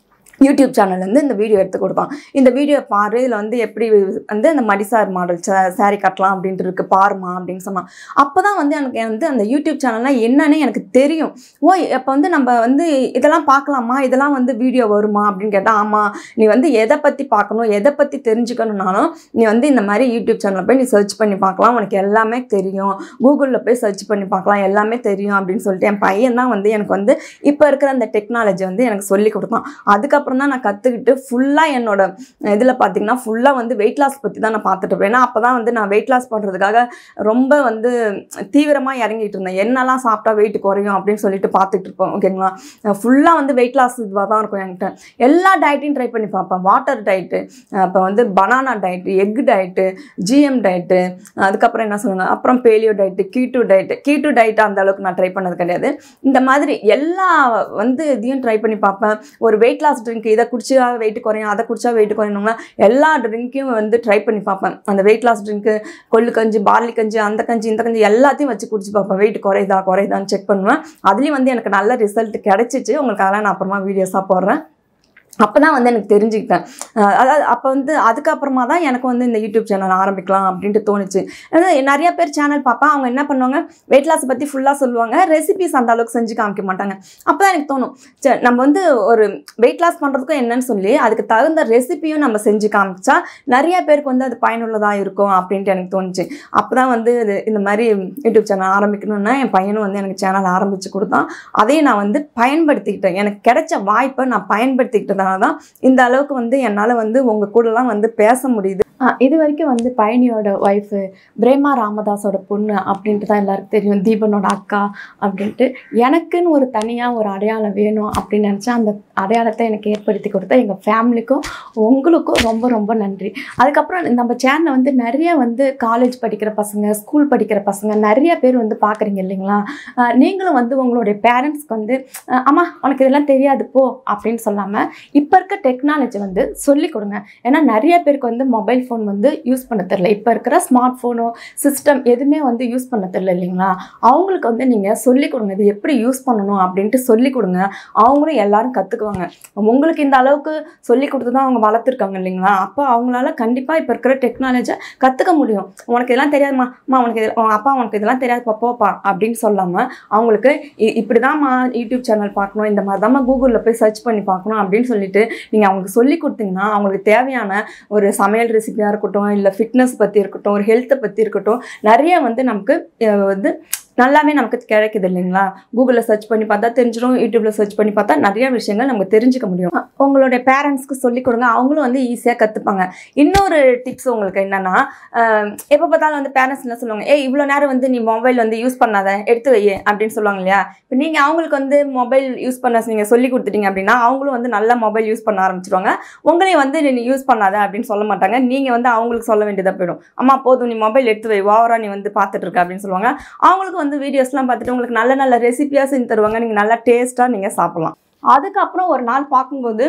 யூடியூப் சேனல்லேருந்து இந்த வீடியோ எடுத்து கொடுத்தான் இந்த வீடியோ பாரு இதில் வந்து எப்படி வந்து அந்த மடிசார் மாடல் சாரி கட்டலாம் அப்படின்ட்டு இருக்கு பாருமா அப்படின்னு சொன்னான் அப்போ தான் வந்து எனக்கு வந்து அந்த யூடியூப் சேனல்னால் என்னன்னு எனக்கு தெரியும் ஓ அப்போ வந்து நம்ம வந்து இதெல்லாம் பார்க்கலாமா இதெல்லாம் வந்து வீடியோ வருமா அப்படின்னு கேட்டால் ஆமாம் நீ வந்து எதை பற்றி பார்க்கணும் எதை பற்றி தெரிஞ்சுக்கணும்னாலும் நீ வந்து இந்த மாதிரி யூடியூப் சேனலில் போய் நீ சர்ச் பண்ணி பார்க்கலாம் உனக்கு எல்லாமே தெரியும் கூகுளில் போய் சர்ச் பண்ணி பார்க்கலாம் எல்லாமே தெரியும் அப்படின்னு சொல்லிட்டு என் பையன் தான் வந்து எனக்கு வந்து இப்போ இருக்கிற அந்த டெக்னாலஜி வந்து எனக்கு சொல்லி கொடுத்தான் அதுக்கப்புறம் தான் நான் கற்றுக்கிட்டு ஃபுல்லாக என்னோட இதில் பார்த்தீங்கன்னா ஃபுல்லாக வந்து வெயிட் லாஸ் பற்றி தான் நான் பார்த்துட்டு இருப்பேன் ஏன்னா அப்போ தான் வந்து நான் வெயிட் லாஸ் பண்ணுறதுக்காக ரொம்ப வந்து தீவிரமாக இறங்கிட்டு இருந்தேன் என்னெல்லாம் சாப்பிட்டா வெயிட் குறையும் அப்படின்னு சொல்லிட்டு பார்த்துட்டு இருப்போம் ஓகேங்களா ஃபுல்லாக வந்து வெயிட் லாஸ் இதுவாக தான் இருக்கும் என்கிட்ட எல்லா டயட்டையும் ட்ரை பண்ணி பார்ப்பேன் வாட்டர் டயட்டு அப்போ வந்து banana diet egg diet GM diet அதுக்கப்புறம் என்ன சொல்லுங்க அப்புறம் paleo diet keto diet keto diet அந்த அளவுக்கு நான் ட்ரை பண்ணது கிடையாது இந்த மாதிரி எல்லா வந்து இதையும் ட்ரை பண்ணி பார்ப்பேன் ஒரு வெயிட் லாஸ் ட்ரிங்க் இதை குடிச்சா வெயிட் குறையும் அதை குடிச்சா வெயிட் குறையணும்னா எல்லா ட்ரிங்க்கையும் வந்து ட்ரை பண்ணி பார்ப்பேன் அந்த வெயிட் லாஸ் ட்ரிங்க்கு கொள்ளு கஞ்சி பார்லி கஞ்சி அந்த கஞ்சி இந்த கஞ்சி எல்லாத்தையும் வச்சு குடிச்சு பார்ப்பேன் வெயிட் குறையுதா குறையுதான்னு செக் பண்ணுவேன் அதுலேயும் வந்து எனக்கு நல்ல ரிசல்ட் கிடைச்சிச்சு உங்களுக்கு அதெல்லாம் நான் அப்புறமா வீடியோஸாக போடுறேன் அப்போ தான் வந்து எனக்கு தெரிஞ்சுக்கிட்டேன் அஹ் அதாவது அப்போ வந்து அதுக்கப்புறமா தான் எனக்கு வந்து இந்த யூடியூப் சேனல் ஆரம்பிக்கலாம் அப்படின்ட்டு தோணுச்சு அதாவது நிறைய பேர் சேனல் பார்ப்பேன் அவங்க என்ன பண்ணுவாங்க வெயிட் லாஸ் பற்றி ஃபுல்லாக சொல்லுவாங்க ரெசிபிஸ் அந்த அளவுக்கு செஞ்சு காமிக்க மாட்டாங்க அப்போ தான் எனக்கு தோணும் சரி நம்ம வந்து ஒரு வெயிட் லாஸ் பண்ணுறதுக்கும் என்னன்னு சொல்லி அதுக்கு தகுந்த ரெசிபியும் நம்ம செஞ்சு காமிச்சா நிறைய பேருக்கு வந்து அது பயனுள்ளதாக இருக்கும் அப்படின்ட்டு எனக்கு தோணுச்சு அப்போ தான் வந்து இது இந்த மாதிரி யூடியூப் சேனல் ஆரம்பிக்கணும்னா என் பையனும் வந்து எனக்கு சேனல் ஆரம்பித்து கொடுத்தான் அதையும் நான் வந்து பயன்படுத்திக்கிட்டேன் எனக்கு கிடைச்ச வாய்ப்பை நான் பயன்படுத்திக்கிட்டதால தான் இந்த அளவுக்கு வந்து என்னால் வந்து உங்கள் கூடலாம் வந்து பேச முடியுது ஆ, இது வரைக்கும் வந்து பயணியோட ஒய்ஃபு பிரேமா ராமதாஸோட பொண்ணு அப்படின்ட்டு தான் எல்லாருக்கும் தெரியும் தீபனோட அக்கா அப்படின்ட்டு எனக்குன்னு ஒரு தனியாக ஒரு அடையாளம் வேணும் அப்படின்னு நினச்சா அந்த அடையாளத்தை எனக்கு ஏற்படுத்தி கொடுத்த எங்கள் ஃபேமிலிக்கும் உங்களுக்கும் ரொம்ப ரொம்ப நன்றி அதுக்கப்புறம் நம்ம சேனலை வந்து நிறைய வந்து காலேஜ் படிக்கிற பசங்க ஸ்கூல் படிக்கிற பசங்க நிறைய பேர் வந்து பார்க்குறீங்க இல்லைங்களா ஆ, நீங்களும் வந்து உங்களுடைய பேரண்ட்ஸ்க்கு வந்து ஆ, அம்மா உனக்கு இதெல்லாம் தெரியாது போ அப்படின்னு சொல்லாமல் இப்போ இருக்க டெக்னாலஜி வந்து சொல்லிக் கொடுங்க ஏன்னா நிறைய பேருக்கு வந்து மொபைல் ஃபோன் வந்து யூஸ் பண்ண தெரில இப்போ இருக்கிற ஸ்மார்ட் ஃபோனோ சிஸ்டம் எதுவுமே வந்து யூஸ் பண்ண தெரில இல்லைங்களா அவங்களுக்கு வந்து நீங்கள் சொல்லிக் கொடுங்க இது எப்படி யூஸ் பண்ணணும் அப்படின்ட்டு சொல்லிக் கொடுங்க அவங்களும் எல்லாரும் கற்றுக்குவாங்க உங்களுக்கு இந்த அளவுக்கு சொல்லி கொடுத்து தான் அவங்க வளர்த்துருக்காங்க இல்லைங்களா அப்போ அவங்களால கண்டிப்பாக இப்போ இருக்கிற டெக்னாலஜியை கற்றுக்க முடியும் உனக்கு இதெல்லாம் தெரியாதுமா அம்மா உனக்கு இது உன் அப்பா உனக்கு இதெல்லாம் தெரியாதுப்பா போப்பா அப்படின்னு சொல்லாமல் அவங்களுக்கு இ- இப்படிதாம்மா யூடியூப் சேனல் பார்க்கணும் இந்த மாதிரி தாம்மா கூகுளில் போய் சர்ச் பண்ணி பார்க்கணும் அப்படின்னு சொல்லிட்டு நீங்கள் அவங்களுக்கு சொல்லி கொடுத்தீங்கன்னா அவங்களுக்கு தேவையான ஒரு சமையல் ரெசிபியாக இருக்கட்டும் இல்லை ஃபிட்னஸ் பற்றி இருக்கட்டும் ஒரு ஹெல்த்தை பற்றி இருக்கட்டும் நிறைய வந்து நமக்கு அஹ், வந்து நல்லாவே நமக்கு கிடைக்குது இல்லைங்களா கூகுளில் சர்ச் பண்ணி பார்த்தா தெரிஞ்சிடும் யூடியூப்பில் சர்ச் பண்ணி பார்த்தா நிறைய விஷயங்கள் நமக்கு தெரிஞ்சுக்க முடியும் அஹ், உங்களுடைய பேரண்ட்ஸ்க்கு சொல்லிக் கொடுங்க அவங்களும் வந்து ஈஸியாக கற்றுப்பாங்க இன்னொரு டிப்ஸ் உங்களுக்கு என்னன்னா எப்போ பார்த்தாலும் வந்து பேரண்ட்ஸ் என்ன சொல்லுவாங்க ஏய் இவ்வளோ நேரம் வந்து நீ மொபைல் வந்து யூஸ் பண்ணாத எடுத்து வை அப்படின்னு சொல்லுவாங்க இல்லையா இப்போ நீங்கள் அவங்களுக்கு வந்து மொபைல் யூஸ் பண்ண நீங்கள் சொல்லி கொடுத்துட்டீங்க அப்படின்னா அவங்களும் வந்து நல்லா மொபைல் யூஸ் பண்ண ஆரம்பிச்சிருவாங்க உங்களையும் வந்து நீ யூஸ் பண்ணாத அப்படின்னு சொல்ல மாட்டாங்க நீங்கள் வந்து அவங்களுக்கு சொல்ல வேண்டியதாக போயிடும் அம்மா போதும் நீ மொபைல் எடுத்து வை ஓவரா நீ வந்து பார்த்துட்டு இருக்க அப்படின்னு சொல்லுவாங்க அவங்களுக்கு வந்து வீடியோஸ்லாம் பார்த்துட்டு உங்களுக்கு நல்ல நல்ல ரெசிபியாக செஞ்சு தருவாங்க நீங்கள் நல்லா டேஸ்ட்டாக நீங்கள் சாப்பிட்லாம் அதுக்கப்புறம் ஒரு நாள் பார்க்கும்போது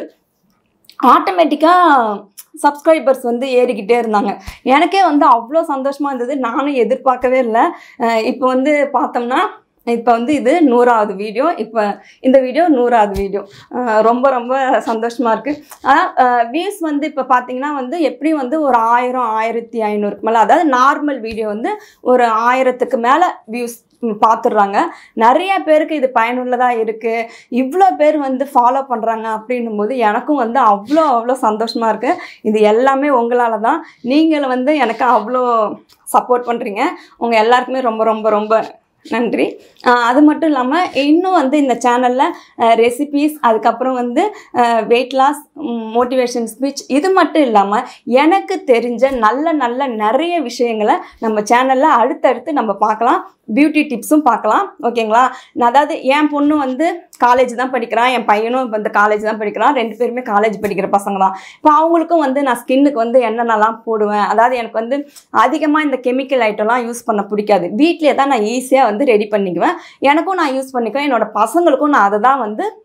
ஆட்டோமேட்டிக்காக சப்ஸ்கிரைபர்ஸ் வந்து ஏறிக்கிட்டே இருந்தாங்க எனக்கே வந்து அவ்வளோ சந்தோஷமாக இருந்தது நானும் எதிர்பார்க்கவே இல்லை இப்போ வந்து பார்த்தோம்னா இப்போ வந்து இது நூறாவது வீடியோ இப்போ இந்த வீடியோ நூறாவது வீடியோ ரொம்ப ரொம்ப சந்தோஷமாக இருக்குது ஆனால் வியூஸ் வந்து இப்போ பார்த்தீங்கன்னா வந்து எப்படியும் வந்து ஒரு ஆயிரம் ஆயிரத்தி ஐநூறுக்கு மேலே அதாவது நார்மல் வீடியோ வந்து ஒரு ஆயிரத்துக்கு மேலே வியூஸ் பார்த்துடுறாங்க நிறைய பேருக்கு இது பயனுள்ளதாக இருக்குது இவ்வளோ பேர் வந்து ஃபாலோ பண்ணுறாங்க அப்படின்னும் போது எனக்கும் வந்து அவ்வளோ அவ்வளோ சந்தோஷமாக இருக்குது இது எல்லாமே உங்களால் தான் நீங்களும் வந்து எனக்கு அவ்வளோ சப்போர்ட் பண்ணுறீங்க உங்கள் எல்லாருக்குமே ரொம்ப ரொம்ப ரொம்ப நன்றி ஆஹ் அது மட்டும் இல்லாமல் இன்னும் வந்து இந்த சேனலில் ரெசிபீஸ் அதுக்கப்புறம் வந்து வெயிட் லாஸ் மோட்டிவேஷன் ஸ்பீச் இது மட்டும் இல்லாமல் எனக்கு தெரிஞ்ச நல்ல நல்ல நிறைய விஷயங்களை நம்ம சேனலில் அடுத்தடுத்து நம்ம பார்க்கலாம் பியூட்டி டிப்ஸும் பார்க்கலாம் ஓகேங்களா நான் அதாவது என் பொண்ணு வந்து காலேஜ் தான் படிக்கிறான் என் பையனும் இப்போ வந்து காலேஜ் தான் படிக்கிறான் ரெண்டு பேருமே காலேஜ் படிக்கிற பசங்க தான் இப்போ அவங்களுக்கும் வந்து நான் ஸ்கின்னுக்கு வந்து என்னென்னலாம் போடுவேன் அதாவது எனக்கு வந்து அதிகமாக இந்த கெமிக்கல் ஐட்டம்லாம் யூஸ் பண்ண பிடிக்காது வீட்லேயே தான் நான் ஈஸியாக வந்து ரெடி பண்ணிக்குவேன் எனக்கும் நான் யூஸ் பண்ணிக்குவேன் என்னோட பசங்களுக்கும் நான் அதை தான் வந்து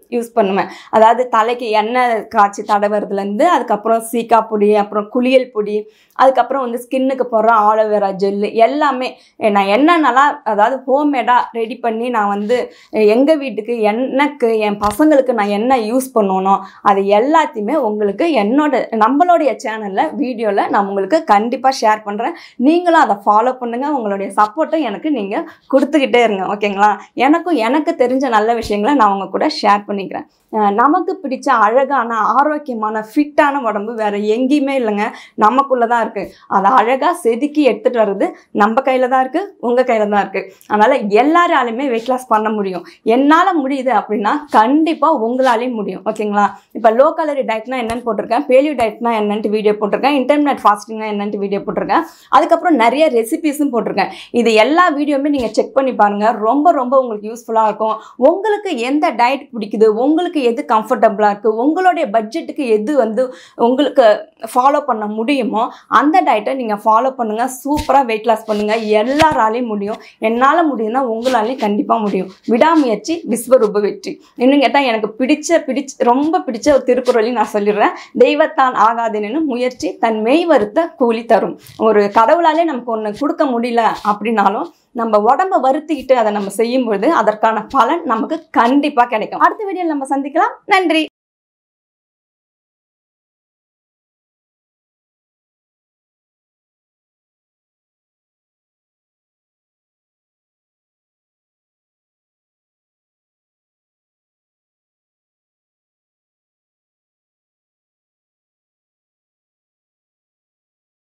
யூஸ் பண்ணுவேன் அதாவது தலைக்கு எண்ணெய் காய்ச்சி தடவுறதுலேருந்து அதுக்கப்புறம் சீக்கா பொடி அப்புறம் குளியல் பொடி அதுக்கப்புறம் வந்து ஸ்கின்னுக்கு போடுற ஆலோவேரா ஜெல்லு எல்லாமே eh, நான் என்னென்னலாம் அதாவது ஹோம்மேடாக ரெடி பண்ணி நான் வந்து எங்கள் வீட்டுக்கு எனக்கு என் பசங்களுக்கு நான் என்ன யூஸ் பண்ணணும் அது எல்லாத்தையுமே உங்களுக்கு என்னோட நம்மளுடைய சேனலில் வீடியோவில் நான் உங்களுக்கு கண்டிப்பாக ஷேர் பண்ணுறேன் நீங்களும் அதை ஃபாலோ பண்ணுங்கள் உங்களுடைய சப்போர்ட்டை எனக்கு நீங்கள் கொடுத்துக்கிட்டே இருங்க ஓகேங்களா எனக்கும் எனக்கு தெரிஞ்ச நல்ல விஷயங்களை நான் உங்க கூட ஷேர் பண்ணிக்கிறேன் அஹ் நமக்கு பிடிச்ச அழகான ஆரோக்கியமான ஃபிட்டான உடம்பு வேற எங்கேயுமே இல்லைங்க நமக்குள்ள தான் இருக்கு அதை அழகாக செதுக்கி எடுத்துட்டு வர்றது நம்ம கையில தான் இருக்கு உங்க கையில தான் இருக்கு அதனால எல்லாராலையுமே வெயிட் லாஸ் பண்ண முடியும் என்னால் முடியுது அப்படின்னா கண்டிப்பாக உங்களாலையும் முடியும் ஓகேங்களா இப்போ லோ கலரி டயட்னா என்னன்னு போட்டிருக்கேன் பேலியோ டயட்னா என்னன்ட்டு வீடியோ போட்டிருக்கேன் இன்டர்நெட் ஃபாஸ்டிங்னா என்னன்ட்டு வீடியோ போட்டிருக்கேன் அதுக்கப்புறம் நிறைய ரெசிபிஸும் போட்டிருக்கேன் இது எல்லா வீடியோவுமே நீங்கள் செக் பண்ணி பாருங்கள் ரொம்ப ரொம்ப உங்களுக்கு யூஸ்ஃபுல்லாக இருக்கும் உங்களுக்கு எந்த டயட் பிடிக்குது உங்களுக்கு எது கம்ஃபர்டபுளாக இருக்குது உங்களுடைய பட்ஜெட்டுக்கு எது வந்து உங்களுக்கு ஃபாலோ பண்ண முடியுமோ அந்த டயட்டை நீங்கள் ஃபாலோ பண்ணுங்கள் சூப்பராக வெயிட் லாஸ் பண்ணுங்கள் எல்லாராலையும் முடியும் என்னால் முடியும்னா உங்களாலையும் கண்டிப்பாக முடியும் விடாமுயற்சி விஸ்வரூப வெற்றி இன்னும் கேட்டால் எனக்கு பிடிச்ச பிடிச்ச ரொம்ப பிடிச்ச ஒரு திருக்குறளையும் நான் சொல்லிடுறேன் தெய்வத்தான் ஆகாதேன்னு முயற்சி தன் மெய் வருத்த கூலி தரும் ஒரு கடவுளாலே நமக்கு ஒன்று கொடுக்க முடியல அப்படின்னாலும் நம்ம உடம்ப வருத்திக்கிட்டு அதை நம்ம செய்யும்பொழுது அதற்கான பலன் நமக்கு கண்டிப்பாக கிடைக்கும் அடுத்த வீடியோவில் நம்ம சந்திக்கலாம் நன்றி